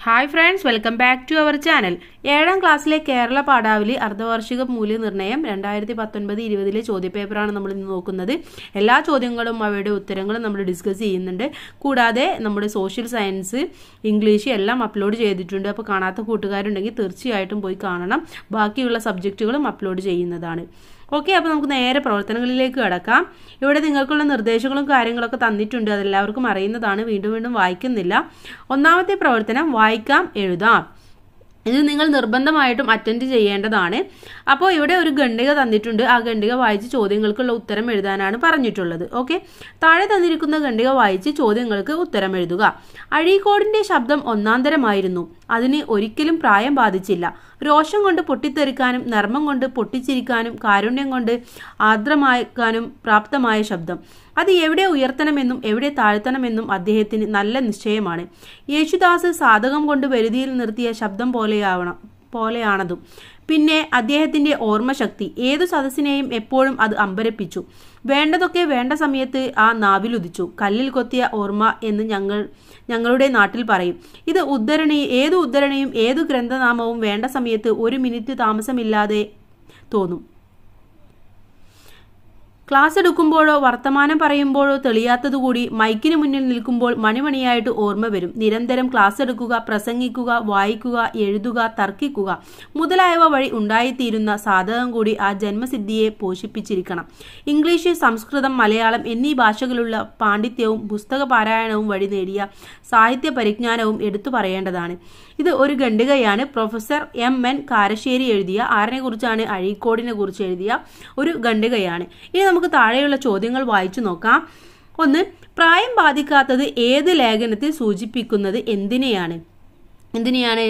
hi friends welcome back to our channel ഏഴാം ക്ലാസ്സിലെ കേരള പാഠാവലി അർദ്ധവാർഷിക മൂല്യനിർണ്ണയം രണ്ടായിരത്തി പത്തൊൻപത് ഇരുപതിലെ ചോദ്യപേപ്പറാണ് നമ്മൾ ഇന്ന് നോക്കുന്നത് എല്ലാ ചോദ്യങ്ങളും അവയുടെ ഉത്തരങ്ങളും നമ്മൾ ഡിസ്കസ് ചെയ്യുന്നുണ്ട് കൂടാതെ നമ്മുടെ സോഷ്യൽ സയൻസ് ഇംഗ്ലീഷ് എല്ലാം അപ്ലോഡ് ചെയ്തിട്ടുണ്ട് അപ്പോൾ കാണാത്ത കൂട്ടുകാരുണ്ടെങ്കിൽ തീർച്ചയായിട്ടും പോയി കാണണം ബാക്കിയുള്ള സബ്ജക്റ്റുകളും അപ്ലോഡ് ചെയ്യുന്നതാണ് ഓക്കെ അപ്പോൾ നമുക്ക് നേരെ പ്രവർത്തനങ്ങളിലേക്ക് കടക്കാം ഇവിടെ നിങ്ങൾക്കുള്ള നിർദ്ദേശങ്ങളും കാര്യങ്ങളൊക്കെ തന്നിട്ടുണ്ട് അതെല്ലാവർക്കും അറിയുന്നതാണ് വീണ്ടും വീണ്ടും വായിക്കുന്നില്ല ഒന്നാമത്തെ പ്രവർത്തനം വായിക്കാം എഴുതാം ഇത് നിങ്ങൾ നിർബന്ധമായിട്ടും അറ്റൻഡ് ചെയ്യേണ്ടതാണ് അപ്പോൾ ഇവിടെ ഒരു ഖണ്ഡിക തന്നിട്ടുണ്ട് ആ ഖണ്ഡിക വായിച്ച് ചോദ്യങ്ങൾക്കുള്ള ഉത്തരം എഴുതാനാണ് പറഞ്ഞിട്ടുള്ളത് ഓക്കെ താഴെ തന്നിരിക്കുന്ന ഖണ്ഡിക വായിച്ച് ചോദ്യങ്ങൾക്ക് ഉത്തരം എഴുതുക അഴീക്കോടിന്റെ ശബ്ദം ഒന്നാന്തരമായിരുന്നു അതിന് ഒരിക്കലും പ്രായം ബാധിച്ചില്ല രോഷം കൊണ്ട് പൊട്ടിത്തെറിക്കാനും നർമ്മം കൊണ്ട് പൊട്ടിച്ചിരിക്കാനും കാരുണ്യം കൊണ്ട് ആർദ്രമാക്കാനും പ്രാപ്തമായ ശബ്ദം അത് എവിടെ ഉയർത്തണമെന്നും എവിടെ താഴ്ത്തണമെന്നും അദ്ദേഹത്തിന് നല്ല നിശ്ചയമാണ് യേശുദാസ് സാധകം കൊണ്ട് വരുതിയിൽ നിർത്തിയ ശബ്ദം പോലെയാവണം പോലെയാണതും പിന്നെ അദ്ദേഹത്തിന്റെ ഓർമ്മശക്തി ഏതു സദസ്സിനെയും എപ്പോഴും അത് അമ്പരപ്പിച്ചു വേണ്ടതൊക്കെ വേണ്ട സമയത്ത് ആ നാവിലുദിച്ചു കല്ലിൽ കൊത്തിയ ഓർമ്മ എന്ന് ഞങ്ങൾ ഞങ്ങളുടെ നാട്ടിൽ പറയും ഇത് ഉദ്ധരണി ഏതു ഉദ്ധരണിയും ഏതു ഗ്രന്ഥനാമവും വേണ്ട സമയത്ത് ഒരു മിനിറ്റ് താമസമില്ലാതെ തോന്നും ക്ലാസ് എടുക്കുമ്പോഴോ വർത്തമാനം പറയുമ്പോഴോ തെളിയാത്തതുകൂടി മൈക്കിന് മുന്നിൽ നിൽക്കുമ്പോൾ മണിമണിയായിട്ട് ഓർമ്മ വരും നിരന്തരം ക്ലാസ് എടുക്കുക പ്രസംഗിക്കുക വായിക്കുക എഴുതുക തർക്കിക്കുക മുതലായവ വഴി ഉണ്ടായിത്തീരുന്ന സാധകം കൂടി ആ ജന്മസിദ്ധിയെ പോഷിപ്പിച്ചിരിക്കണം ഇംഗ്ലീഷ് സംസ്കൃതം മലയാളം എന്നീ ഭാഷകളുള്ള പാണ്ഡിത്യവും പുസ്തക പാരായണവും വഴി നേടിയ സാഹിത്യ പരിജ്ഞാനവും എടുത്തു പറയേണ്ടതാണ് ഇത് ഒരു ഖണ്ഡികയാണ് പ്രൊഫസർ എം എൻ കാരശ്ശേരി എഴുതിയ ആറിനെ കുറിച്ചാണ് അഴീക്കോടിനെ കുറിച്ച് എഴുതിയ ഒരു ഖണ്ഡികയാണ് ഇനി നമുക്ക് താഴെയുള്ള ചോദ്യങ്ങൾ വായിച്ചു നോക്കാം ഒന്ന് പ്രായം ബാധിക്കാത്തത് ഏത് ലേഖനത്തിൽ സൂചിപ്പിക്കുന്നത് എന്തിനെയാണ് എന്തിനെയാണ്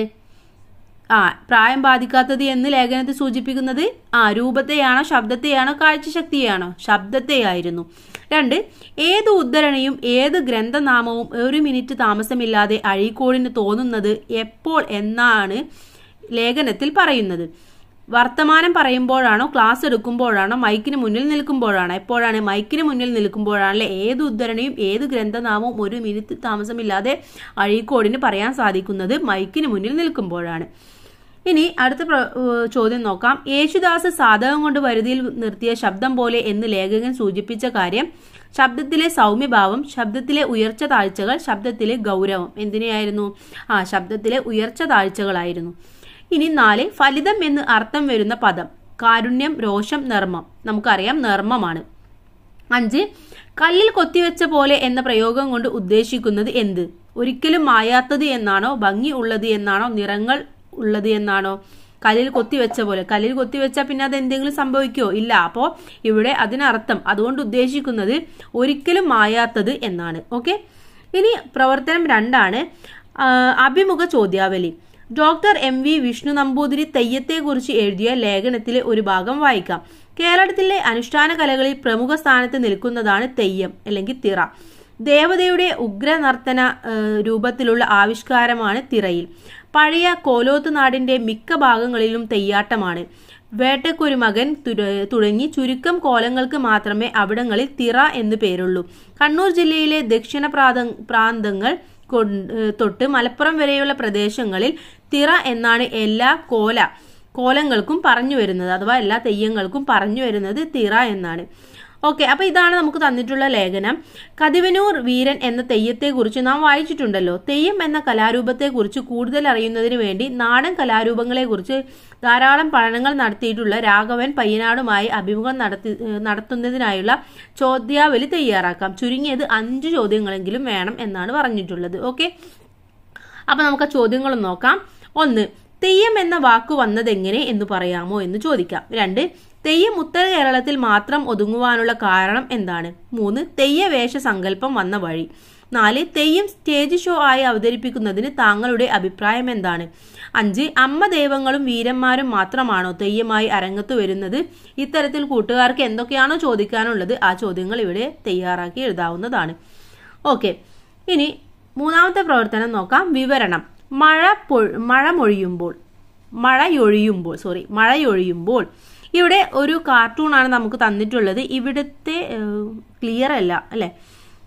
ആ പ്രായം ബാധിക്കാത്തത് എന്ന് ലേഖനത്തിൽ സൂചിപ്പിക്കുന്നത് ആ രൂപത്തെയാണോ ശബ്ദത്തെയാണോ കാഴ്ചശക്തിയാണോ ശബ്ദത്തെയായിരുന്നു രണ്ട് ഏത് ഉദ്ധരണിയും ഏത് ഗ്രന്ഥനാമവും ഒരു മിനിറ്റ് താമസമില്ലാതെ അഴീക്കോടിന് തോന്നുന്നത് എപ്പോൾ എന്നാണ് ലേഖനത്തിൽ പറയുന്നത് വർത്തമാനം പറയുമ്പോഴാണോ ക്ലാസ് എടുക്കുമ്പോഴാണോ മൈക്കിന് മുന്നിൽ നിൽക്കുമ്പോഴാണോ എപ്പോഴാണ് മൈക്കിന് മുന്നിൽ നിൽക്കുമ്പോഴാണല്ലേ ഏത് ഉദ്ധരണിയും ഏത് ഗ്രന്ഥനാമവും ഒരു മിനിറ്റ് താമസമില്ലാതെ അഴീക്കോടിന് പറയാൻ സാധിക്കുന്നത് മൈക്കിന് മുന്നിൽ നിൽക്കുമ്പോഴാണ് ഇനി അടുത്ത ചോദ്യം നോക്കാം യേശുദാസ് സാധകം കൊണ്ട് വരുതിയിൽ നിർത്തിയ ശബ്ദം പോലെ എന്ന് ലേഖകൻ സൂചിപ്പിച്ച കാര്യം ശബ്ദത്തിലെ സൗമ്യഭാവം ശബ്ദത്തിലെ ഉയർച്ച താഴ്ചകൾ ശബ്ദത്തിലെ ഗൗരവം എന്തിനെയായിരുന്നു ആ ശബ്ദത്തിലെ ഉയർച്ച താഴ്ചകളായിരുന്നു ഇനി നാല് ഫലിതം എന്ന് അർത്ഥം വരുന്ന പദം കാരുണ്യം രോഷം നർമ്മം നമുക്കറിയാം നർമ്മമാണ് അഞ്ച് കല്ലിൽ കൊത്തിവെച്ച പോലെ എന്ന പ്രയോഗം കൊണ്ട് ഉദ്ദേശിക്കുന്നത് എന്ത് ഒരിക്കലും മായാത്തത് എന്നാണോ ഭംഗി ഉള്ളത് എന്നാണോ നിറങ്ങൾ ഉള്ളത് എന്നാണോ കല്ലിൽ കൊത്തിവെച്ച പോലെ കല്ലിൽ കൊത്തിവെച്ചാൽ പിന്നെ അത് എന്തെങ്കിലും സംഭവിക്കുമോ ഇല്ല അപ്പോൾ ഇവിടെ അതിനർത്ഥം അതുകൊണ്ട് ഉദ്ദേശിക്കുന്നത് ഒരിക്കലും മായാത്തത് എന്നാണ് ഓക്കെ ഇനി പ്രവർത്തനം രണ്ടാണ് അഭിമുഖ ചോദ്യാവലി doctor M V Vishnu Namboothiri തെയ്യത്തെക്കുറിച്ച് എഴുതിയ ലേഖനത്തിലെ ഒരു ഭാഗം വായിക്കാം കേരളത്തിലെ അനുഷ്ഠാന കലകളിൽ പ്രമുഖ സ്ഥാനത്ത് നിൽക്കുന്നതാണ് തെയ്യം അല്ലെങ്കിൽ തിറ ദേവതയുടെ ഉഗ്രനർത്തന രൂപത്തിലുള്ള ആവിഷ്കാരമാണ് തിറയിൽ പഴയ കോലോത്ത് നാടിന്റെ മിക്ക ഭാഗങ്ങളിലും തെയ്യാട്ടമാണ് വേട്ടക്കൊരു മകൻ തുടങ്ങി ചുരുക്കം കോലങ്ങൾക്ക് മാത്രമേ അവിടങ്ങളിൽ തിറ എന്ന് പേരുള്ളൂ കണ്ണൂർ ജില്ലയിലെ ദക്ഷിണ പ്രാന്തങ്ങൾ തൊട്ട് മലപ്പുറം വരെയുള്ള പ്രദേശങ്ങളിൽ തിറ എന്നാണ് എല്ലാ കോല കോലങ്ങൾക്കും പറഞ്ഞു വരുന്നത് അഥവാ എല്ലാ തെയ്യങ്ങൾക്കും പറഞ്ഞു വരുന്നത് തിറ എന്നാണ് ഓക്കെ അപ്പൊ ഇതാണ് നമുക്ക് തന്നിട്ടുള്ള ലേഖനം കതിവനൂർ വീരൻ എന്ന തെയ്യത്തെക്കുറിച്ച് നാം വായിച്ചിട്ടുണ്ടല്ലോ തെയ്യം എന്ന കലാരൂപത്തെക്കുറിച്ച് കൂടുതൽ അറിയുന്നതിന് വേണ്ടി നാടൻ കലാരൂപങ്ങളെക്കുറിച്ച് ധാരാളം പഠനങ്ങൾ നടത്തിയിട്ടുള്ള രാഘവൻ പയ്യനാടുമായി അഭിമുഖം നടത്തി നടത്തുന്നതിനായുള്ള ചോദ്യാവലി തയ്യാറാക്കാം ചുരുങ്ങിയത് അഞ്ച് ചോദ്യങ്ങളെങ്കിലും വേണം എന്നാണ് പറഞ്ഞിട്ടുള്ളത് ഓക്കെ അപ്പൊ നമുക്ക് ആ ചോദ്യങ്ങൾ നോക്കാം ഒന്ന് തെയ്യം എന്ന വാക്ക് വന്നതെങ്ങനെ എന്ന് പറയാമോ എന്ന് ചോദിക്കാം രണ്ട് തെയ്യം ഉത്തര കേരളത്തിൽ മാത്രം ഒതുങ്ങുവാനുള്ള കാരണം എന്താണ് മൂന്ന് തെയ്യ വേഷ സങ്കല്പം വന്ന വഴി നാല് തെയ്യം സ്റ്റേജ് ഷോ ആയി അവതരിപ്പിക്കുന്നതിന് താങ്കളുടെ അഭിപ്രായം എന്താണ് അഞ്ച് അമ്മ ദൈവങ്ങളും വീരന്മാരും മാത്രമാണോ തെയ്യമായി അരങ്ങത്ത് വരുന്നത് ഇത്തരത്തിൽ കൂട്ടുകാർക്ക് എന്തൊക്കെയാണോ ചോദിക്കാനുള്ളത് ആ ചോദ്യങ്ങൾ ഇവിടെ തയ്യാറാക്കി എഴുതാവുന്നതാണ് ഓക്കെ ഇനി മൂന്നാമത്തെ പ്രവർത്തനം നോക്കാം വിവരണം മഴ മഴ മൊഴിയുമ്പോൾ മഴയൊഴിയുമ്പോൾ സോറി മഴയൊഴിയുമ്പോൾ ഇവിടെ ഒരു കാർട്ടൂണാണ് നമുക്ക് തന്നിട്ടുള്ളത് ഇവിടുത്തെ ക്ലിയർ അല്ല അല്ലെ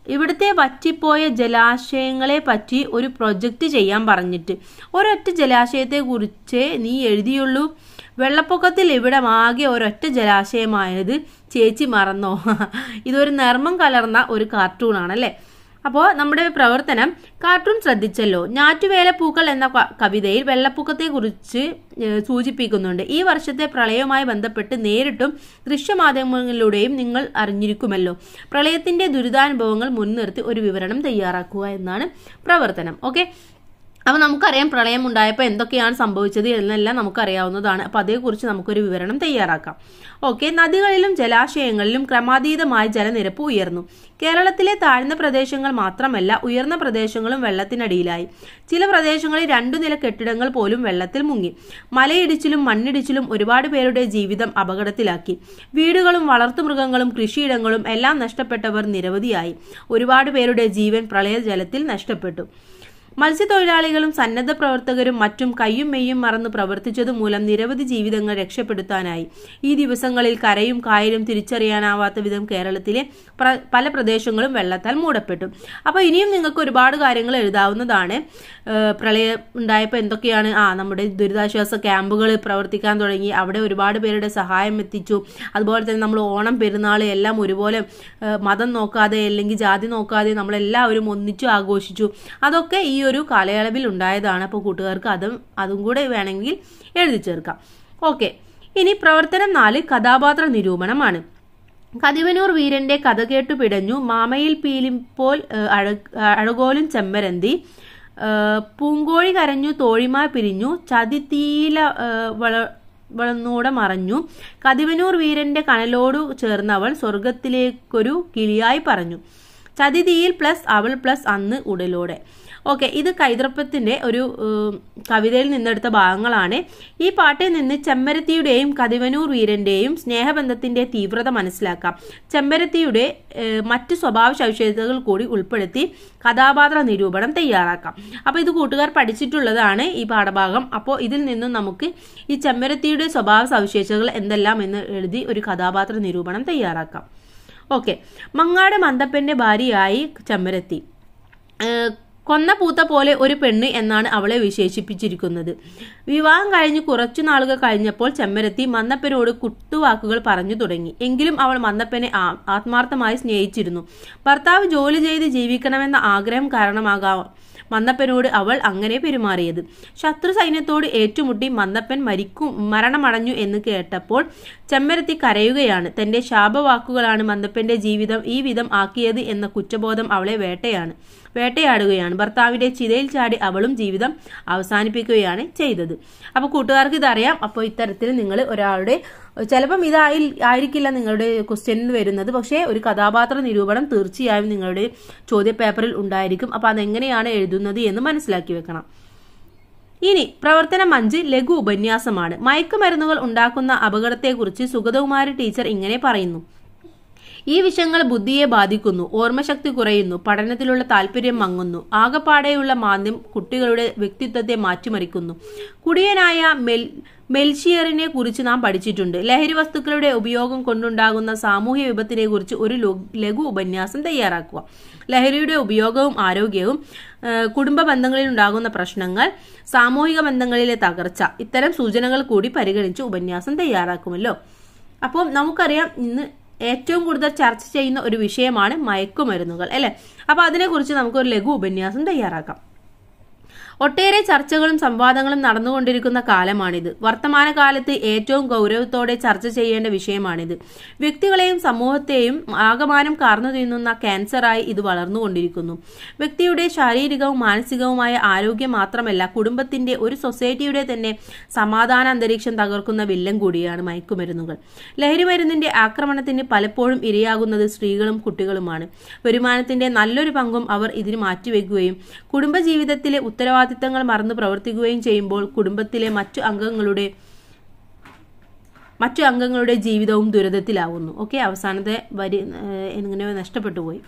ഇവിടുത്തെ വറ്റിപ്പോയ ജലാശയങ്ങളെ പറ്റി ഒരു പ്രൊജക്റ്റ് ചെയ്യാൻ പറഞ്ഞിട്ട് ഒരൊറ്റ ജലാശയത്തെ കുറിച്ച് നീ എഴുതിയുള്ളൂ വെള്ളപ്പൊക്കത്തിൽ ഇവിടെ ആകെ ഒരൊറ്റ ജലാശയമായത് ചേച്ചി മറന്നോ ഇതൊരു നർമ്മം കലർന്ന ഒരു കാർട്ടൂണാണ് അല്ലേ അപ്പോൾ നമ്മുടെ പ്രവർത്തനം കാർട്ടൂൺ ശ്രദ്ധിച്ചല്ലോ ഞാറ്റുവേലപ്പൂക്കൾ എന്ന ക- കവിതയിൽ വെള്ളപ്പൊക്കത്തെക്കുറിച്ച് ഏഹ്, സൂചിപ്പിക്കുന്നുണ്ട് ഈ വർഷത്തെ പ്രളയവുമായി ബന്ധപ്പെട്ട് നേരിട്ടും ദൃശ്യമാധ്യമങ്ങളിലൂടെയും നിങ്ങൾ അറിഞ്ഞിരിക്കുമല്ലോ പ്രളയത്തിന്റെ ദുരിതാനുഭവങ്ങൾ മുൻനിർത്തി ഒരു വിവരണം തയ്യാറാക്കുക എന്നാണ് പ്രവർത്തനം ഓക്കെ അപ്പോൾ നമുക്കറിയാം പ്രളയം ഉണ്ടായപ്പോൾ എന്തൊക്കെയാണ് സംഭവിച്ചത് എന്നെല്ലാം നമുക്കറിയാവുന്നതാണ് അപ്പോൾ അതേക്കുറിച്ച് നമുക്കൊരു വിവരണം തയ്യാറാക്കാം ഓക്കെ നദികളിലും ജലാശയങ്ങളിലും ക്രമാതീതമായി ജലനിരപ്പ് ഉയർന്നു കേരളത്തിലെ താഴ്ന്ന പ്രദേശങ്ങൾ മാത്രമല്ല ഉയർന്ന പ്രദേശങ്ങളും വെള്ളത്തിനടിയിലായി ചില പ്രദേശങ്ങളിൽ രണ്ടു നില കെട്ടിടങ്ങൾ പോലും വെള്ളത്തിൽ മുങ്ങി മലയിടിച്ചിലും മണ്ണിടിച്ചിലും ഒരുപാട് പേരുടെ ജീവിതം അപകടത്തിലാക്കി വീടുകളും വളർത്തുമൃഗങ്ങളും കൃഷിയിടങ്ങളും എല്ലാം നഷ്ടപ്പെട്ടവർ നിരവധിയായി ഒരുപാട് പേരുടെ ജീവൻ പ്രളയജലത്തിൽ നഷ്ടപ്പെട്ടു മത്സ്യത്തൊഴിലാളികളും സന്നദ്ധ പ്രവർത്തകരും മറ്റും കയ്യും മെയ്യും മറന്ന് പ്രവർത്തിച്ചതുമൂലം നിരവധി ജീവിതങ്ങൾ രക്ഷപ്പെടുത്താനായി ഈ ദിവസങ്ങളിൽ കരയും കായലും തിരിച്ചറിയാനാവാത്ത വിധം കേരളത്തിലെ പ്ര- പല പ്രദേശങ്ങളും വെള്ളത്താൽ മൂടപ്പെട്ടു അപ്പോൾ ഇനിയും നിങ്ങൾക്ക് ഒരുപാട് കാര്യങ്ങൾ എഴുതാവുന്നതാണ് ഏഹ് പ്രളയം ഉണ്ടായപ്പോൾ എന്തൊക്കെയാണ് ആ നമ്മുടെ ദുരിതാശ്വാസ ക്യാമ്പുകൾ പ്രവർത്തിക്കാൻ തുടങ്ങി അവിടെ ഒരുപാട് പേരുടെ സഹായം എത്തിച്ചു അതുപോലെ തന്നെ നമ്മൾ ഓണം പെരുന്നാൾ എല്ലാം ഒരുപോലെ ഏഹ് മതം നോക്കാതെ അല്ലെങ്കിൽ ജാതി നോക്കാതെ നമ്മളെല്ലാവരും ഒന്നിച്ചു ആഘോഷിച്ചു അതൊക്കെ ഈ ഒരു കാലയളവിൽ ഉണ്ടായതാണ് അപ്പോൾ കൂട്ടുകാർക്ക് അതും അതും കൂടെ വേണമെങ്കിൽ എഴുതി ചേർക്കാം ഓക്കെ ഇനി പ്രവർത്തനം നാല് കഥാപാത്ര നിരൂപണമാണ് കതിവനൂർ വീരന്റെ കഥ കേട്ടു പിടഞ്ഞു മാമയിൽ പീലിപ്പോൾ ഏഹ്, അഴ- അഴകോലും ചെമ്മരന്തി ഏഹ്, പൂങ്കോഴി കരഞ്ഞു തോഴിമാ പിരിഞ്ഞു ചതിത്തീല ഏഹ്, വള വളർന്നൂടെ മറഞ്ഞു കതിവനൂർ വീരന്റെ കനലോടു ചേർന്നവൾ സ്വർഗത്തിലേക്കൊരു കിളിയായി പറഞ്ഞു ചതിതീയിൽ പ്ലസ് അവൾ പ്ലസ് അന്ന് ഉടലോടെ ഓക്കെ ഇത് കൈതൃപ്പത്തിന്റെ ഒരു ഏഹ്, കവിതയിൽ നിന്നെടുത്ത ഭാഗങ്ങളാണ് ഈ പാട്ടിൽ നിന്ന് ചെമ്മരത്തിയുടെയും കതിവനൂർ വീരന്റെയും സ്നേഹബന്ധത്തിന്റെ തീവ്രത മനസ്സിലാക്കാം ചെമ്മരത്തിയുടെ ഏഹ്, മറ്റ് സ്വഭാവ സവിശേഷതകൾ കൂടി ഉൾപ്പെടുത്തി കഥാപാത്ര നിരൂപണം തയ്യാറാക്കാം അപ്പോൾ ഇത് കൂട്ടുകാർ പഠിച്ചിട്ടുള്ളതാണ് ഈ പാഠഭാഗം അപ്പോൾ ഇതിൽ നിന്നും നമുക്ക് ഈ ചെമ്മരത്തിയുടെ സ്വഭാവ സവിശേഷതകൾ എന്തെല്ലാം എന്ന് എഴുതി ഒരു കഥാപാത്ര നിരൂപണം തയ്യാറാക്കാം ഓക്കെ മങ്ങാട് മന്തപ്പന്റെ ഭാര്യയായി ചെമ്മരത്തി ഏഹ് കൊന്ന പൂത്ത പോലെ ഒരു പെണ്ണ് എന്നാണ് അവളെ വിശേഷിപ്പിച്ചിരിക്കുന്നത് വിവാഹം കഴിഞ്ഞ് കുറച്ചു നാളുകൾ കഴിഞ്ഞപ്പോൾ ചെമ്മരത്തി മന്നപ്പനോട് കുത്തുവാക്കുകൾ പറഞ്ഞു തുടങ്ങി എങ്കിലും അവൾ മന്നപ്പനെ ആ- ആത്മാർത്ഥമായി സ്നേഹിച്ചിരുന്നു ഭർത്താവ് ജോലി ചെയ്ത് ജീവിക്കണമെന്ന ആഗ്രഹം കാരണമാകാം മന്നപ്പനോട് അവൾ അങ്ങനെ പെരുമാറിയത് ശത്രു സൈന്യത്തോട് ഏറ്റുമുട്ടി മന്നപ്പൻ മരിക്കും മരണമടഞ്ഞു എന്ന് കേട്ടപ്പോൾ ചെമ്മരത്തി കരയുകയാണ് തന്റെ ശാപവാക്കുകളാണ് മന്നപ്പന്റെ ജീവിതം ഈ വിധം ആക്കിയത് എന്ന കുറ്റബോധം അവളെ വേട്ടയാണ് വേട്ടയാടുകയാണ് ഭർത്താവിന്റെ ചിതയിൽ ചാടി അവളും ജീവിതം അവസാനിപ്പിക്കുകയാണ് ചെയ്തത് അപ്പോൾ കൂട്ടുകാർക്ക് ഇതറിയാം അപ്പോൾ ഇത്തരത്തിൽ നിങ്ങൾ ഒരാളുടെ ചിലപ്പം ഇതായി ആയിരിക്കില്ല നിങ്ങളുടെ ക്വസ്റ്റ്യനിൽ വരുന്നത് പക്ഷേ ഒരു കഥാപാത്ര നിരൂപണം തീർച്ചയായും നിങ്ങളുടെ ചോദ്യപേപ്പറിൽ ഉണ്ടായിരിക്കും അപ്പോൾ അതെങ്ങനെയാണ് എഴുതുന്നത് എന്ന് മനസ്സിലാക്കി വെക്കണം ഇനി പ്രവർത്തനം അഞ്ച് ലഘു ഉപന്യാസമാണ് മയക്കുമരുന്നുകൾ ഉണ്ടാക്കുന്ന അപകടത്തെക്കുറിച്ച് സുഗതകുമാരി ടീച്ചർ ഇങ്ങനെ പറയുന്നു ഈ വിഷയങ്ങൾ ബുദ്ധിയെ ബാധിക്കുന്നു ഓർമ്മശക്തി കുറയുന്നു പഠനത്തിലുള്ള താല്പര്യം മങ്ങുന്നു ആകപ്പാടെയുള്ള മാന്ദ്യം കുട്ടികളുടെ വ്യക്തിത്വത്തെ മാറ്റിമറിക്കുന്നു കുടിയനായ മെൽ മെൽഷിയറിനെ കുറിച്ച് നാം പഠിച്ചിട്ടുണ്ട് ലഹരി വസ്തുക്കളുടെ ഉപയോഗം കൊണ്ടുണ്ടാകുന്ന സാമൂഹ്യ വിപത്തിനെ കുറിച്ച് ഒരു ലു- ലഘു ഉപന്യാസം തയ്യാറാക്കുക ലഹരിയുടെ ഉപയോഗവും ആരോഗ്യവും ഏഹ്, കുടുംബ ബന്ധങ്ങളിൽ ഉണ്ടാകുന്ന പ്രശ്നങ്ങൾ സാമൂഹിക ബന്ധങ്ങളിലെ തകർച്ച ഇത്തരം സൂചനകൾ കൂടി പരിഗണിച്ച് ഉപന്യാസം തയ്യാറാക്കുമല്ലോ അപ്പോൾ നമുക്കറിയാം ഇന്ന് ഏറ്റവും കൂടുതൽ ചർച്ച ചെയ്യുന്ന ഒരു വിഷയമാണ് മയക്കുമരുന്നുകൾ അല്ലെ അപ്പോൾ അതിനെക്കുറിച്ച് നമുക്കൊരു ലഘു ഉപന്യാസം തയ്യാറാക്കാം ഒട്ടേറെ ചർച്ചകളും സംവാദങ്ങളും നടന്നുകൊണ്ടിരിക്കുന്ന കാലമാണിത് വർത്തമാനകാലത്ത് ഏറ്റവും ഗൗരവത്തോടെ ചർച്ച ചെയ്യേണ്ട വിഷയമാണിത് വ്യക്തികളെയും സമൂഹത്തെയും ആകമാനം കാർന്നു തിന്നുന്ന ക്യാൻസറായി ഇത് വളർന്നുകൊണ്ടിരിക്കുന്നു വ്യക്തിയുടെ ശാരീരികവും മാനസികവുമായ ആരോഗ്യം മാത്രമല്ല കുടുംബത്തിന്റെ ഒരു സൊസൈറ്റിയുടെ തന്നെ സമാധാന അന്തരീക്ഷം തകർക്കുന്ന വില്ലൻ കൂടിയാണ് മയക്കുമരുന്നുകൾ ലഹരിമരുന്നിന്റെ ആക്രമണത്തിന് പലപ്പോഴും ഇരയാകുന്നത് സ്ത്രീകളും കുട്ടികളുമാണ് വരുമാനത്തിന്റെ നല്ലൊരു പങ്കും അവർ ഇതിന് മാറ്റിവെക്കുകയും കുടുംബജീവിതത്തിലെ ഉത്തരവാദിത്തങ്ങൾ മറന്നു പ്രവർത്തിക്കുകയും ചെയ്യുമ്പോൾ കുടുംബത്തിലെ മറ്റു അംഗങ്ങളുടെ മറ്റു അംഗങ്ങളുടെ ജീവിതവും ദുരിതത്തിലാവുന്നു ഓക്കെ അവസാനത്തെ വരി ഏഹ്, ഇങ്ങനെ നഷ്ടപ്പെട്ടു പോയി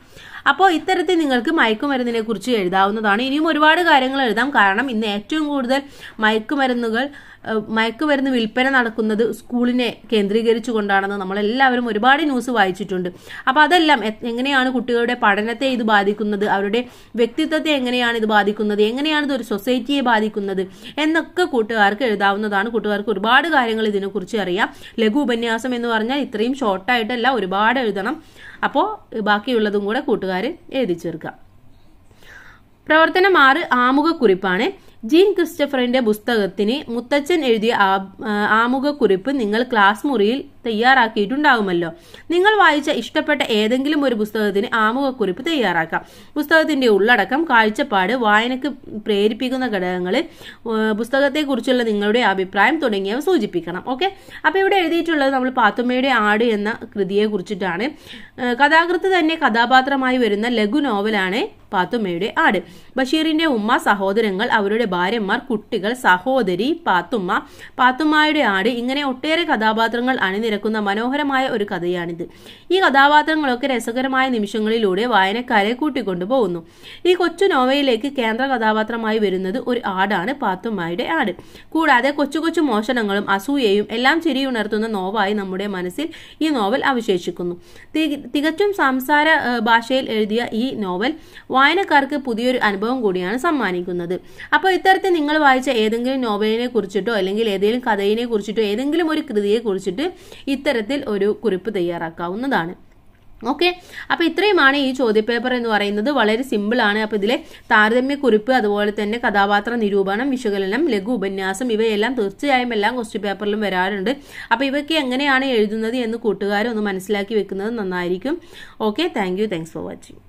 അപ്പോൾ ഇത്തരത്തിൽ നിങ്ങൾക്ക് മയക്കുമരുന്നിനെ കുറിച്ച് എഴുതാവുന്നതാണ് ഇനിയും ഒരുപാട് കാര്യങ്ങൾ എഴുതാം കാരണം ഇന്ന് ഏറ്റവും കൂടുതൽ മയക്കുമരുന്നുകൾ ഏഹ്, മയക്കുമരുന്ന് വിൽപ്പന നടക്കുന്നത് സ്കൂളിനെ കേന്ദ്രീകരിച്ചുകൊണ്ടാണെന്ന് നമ്മളെല്ലാവരും ഒരുപാട് ന്യൂസ് വായിച്ചിട്ടുണ്ട് അപ്പോൾ അതെല്ലാം എ- എങ്ങനെയാണ് കുട്ടികളുടെ പഠനത്തെ ഇത് ബാധിക്കുന്നത് അവരുടെ വ്യക്തിത്വത്തെ എങ്ങനെയാണ് ഇത് ബാധിക്കുന്നത് എങ്ങനെയാണ് ഇത് ഒരു സൊസൈറ്റിയെ ബാധിക്കുന്നത് എന്നൊക്കെ കൂട്ടുകാർക്ക് എഴുതാവുന്നതാണ് കൂട്ടുകാർക്ക് ഒരുപാട് കാര്യങ്ങൾ ഇതിനെക്കുറിച്ച് അറിയാം ലഘു ഉപന്യാസം എന്ന് പറഞ്ഞാൽ ഇത്രയും ഷോർട്ടായിട്ടല്ല ഒരുപാട് എഴുതണം അപ്പോൾ ബാക്കിയുള്ളതും കൂടെ കൂട്ടുകാർ എഴുതി ചേർക്കാം പ്രവർത്തനം ആറ് ആമുഖക്കുറിപ്പാണ് ജീൻ ക്രിസ്റ്റഫറിന്റെ പുസ്തകത്തിന് മുത്തച്ഛൻ എഴുതിയ ആ- ആ, ആമുഖക്കുറിപ്പ് നിങ്ങൾ ക്ലാസ് മുറിയിൽ തയ്യാറാക്കിയിട്ടുണ്ടാകുമല്ലോ നിങ്ങൾ വായിച്ച ഇഷ്ടപ്പെട്ട ഏതെങ്കിലും ഒരു പുസ്തകത്തിന് ആമുഖക്കുറിപ്പ് തയ്യാറാക്കാം പുസ്തകത്തിന്റെ ഉള്ളടക്കം കാഴ്ചപ്പാട് വായനക്ക് പ്രേരിപ്പിക്കുന്ന ഘടകങ്ങൾ പുസ്തകത്തെക്കുറിച്ചുള്ള നിങ്ങളുടെ അഭിപ്രായം തുടങ്ങിയവ സൂചിപ്പിക്കണം ഓക്കെ അപ്പോൾ ഇവിടെ എഴുതിയിട്ടുള്ളത് നമ്മൾ പാത്തുമ്മയുടെ ആട് എന്ന കൃതിയെ കുറിച്ചിട്ടാണ് ഏഹ് കഥാകൃത്ത് തന്നെ കഥാപാത്രമായി വരുന്ന ലഘു നോവലാണ് പാത്തുമ്മയുടെ ആട് ബഷീറിന്റെ ഉമ്മ സഹോദരങ്ങൾ അവരുടെ ഭാര്യമാർ കുട്ടികൾ സഹോദരി പാത്തുമ്മ പാത്തുമ്മയുടെ ആട് ഇങ്ങനെ ഒട്ടേറെ കഥാപാത്രങ്ങൾ അണിനിരക്കുന്ന മനോഹരമായ ഒരു കഥയാണിത് ഈ കഥാപാത്രങ്ങളൊക്കെ രസകരമായ നിമിഷങ്ങളിലൂടെ വായനക്കാരെ കൂട്ടിക്കൊണ്ടു പോകുന്നു ഈ കൊച്ചു നോവലിലേക്ക് കേന്ദ്ര കഥാപാത്രമായി വരുന്നത് ഒരു ആടാണ് പാത്തുമ്മയുടെ ആട് കൂടാതെ കൊച്ചു കൊച്ചു മോഷണങ്ങളും അസൂയയും എല്ലാം ചിരിയുണർത്തുന്ന നോവായി നമ്മുടെ മനസ്സിൽ ഈ നോവൽ അവശേഷിക്കുന്നു തി- തികച്ചും സംസാര ഏഹ്, ഭാഷയിൽ എഴുതിയ ഈ നോവൽ വായനക്കാർക്ക് പുതിയൊരു അനുഭവം കൂടിയാണ് സമ്മാനിക്കുന്നത് അപ്പോൾ ഇത്തരത്തിൽ നിങ്ങൾ വായിച്ച ഏതെങ്കിലും നോവലിനെ കുറിച്ചിട്ടോ അല്ലെങ്കിൽ ഏതെങ്കിലും കഥയിനെ കുറിച്ചിട്ടോ ഏതെങ്കിലും ഒരു കൃതിയെ കുറിച്ചിട്ട് ഇത്തരത്തിൽ ഒരു കുറിപ്പ് തയ്യാറാക്കാവുന്നതാണ് ഓക്കെ അപ്പൊ ഇത്രയുമാണ് ഈ ചോദ്യപേപ്പർ എന്ന് പറയുന്നത് വളരെ സിമ്പിൾ ആണ് അപ്പൊ ഇതിലെ താരതമ്യ കുറിപ്പ് അതുപോലെ തന്നെ കഥാപാത്ര നിരൂപണം വിശകലനം ലഘു ഉപന്യാസം ഇവയെല്ലാം തീർച്ചയായും എല്ലാം ക്വസ്റ്റ്യൻ പേപ്പറിലും വരാറുണ്ട് അപ്പൊ ഇവയ്ക്ക് എങ്ങനെയാണ് എഴുതുന്നത് എന്ന് കൂട്ടുകാരെ ഒന്ന് മനസ്സിലാക്കി വെക്കുന്നത് നന്നായിരിക്കും okay thank you thanks for watching